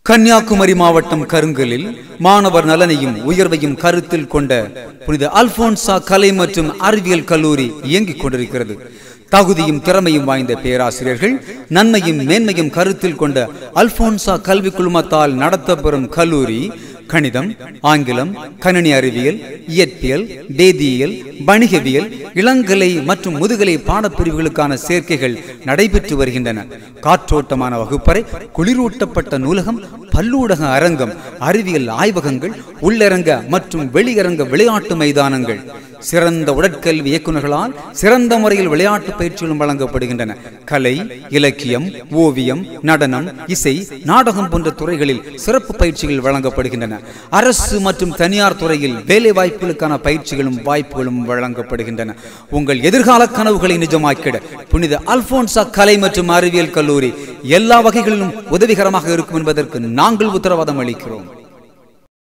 கன்னியாகுமரி மாவட்டம் கருங்கலில் மாணவர் நலனையும் உயர்வையும் கருத்தில் கொண்ட புனித அல்போன்சா கலை மற்றும் அறிவியல் கல்லூரி இயங்கிக் கொண்டிருக்கிறது தகுதியும் திறமையும் வாய்ந்த பேராசிரியர்கள் நன்மையும் மேன்மையும் கருத்தில் கொண்ட அல்போன்சா கல்வி குழுமத்தால் நடத்தப்பெறும் கல்லூரி கணிதம் ஆங்கிலம் கணினி அறிவியல் இயற்பியல் வேதியியல் வணிகவியல் இளங்கலை மற்றும் முதுகலை பாடப்பிரிவுகளுக்கான சேர்க்கைகள் நடைபெற்று வருகின்றன காற்றோட்டமான வகுப்பறை குளிரூட்டப்பட்ட நூலகம் பல்லூடக அரங்கம் அறிவியல் ஆய்வகங்கள் உள்ளரங்க மற்றும் வெளியரங்க விளையாட்டு மைதானங்கள் சிறந்த உடற்கல்வி இயக்குநர்களால் சிறந்த முறையில் விளையாட்டு பயிற்சிகளும் வழங்கப்படுகின்றன கலை இலக்கியம் ஓவியம் நடனம் இசை நாடகம் போன்ற துறைகளில் சிறப்பு பயிற்சிகள் வழங்கப்படுகின்றன அரசு மற்றும் தனியார் துறையில் வேலை வாய்ப்புகளுக்கான பயிற்சிகளும் வாய்ப்புகளும் வழங்கப்படுகின்றன உங்கள் எதிர்கால கனவுகளை நிஜமாக்கிட புனித அல்போன்சா கலை மற்றும் அறிவியல் கல்லூரி எல்லா வகைகளிலும் உதவிகரமாக இருக்கும் என்பதற்கு நாங்கள் உத்தரவாதம் அளிக்கிறோம்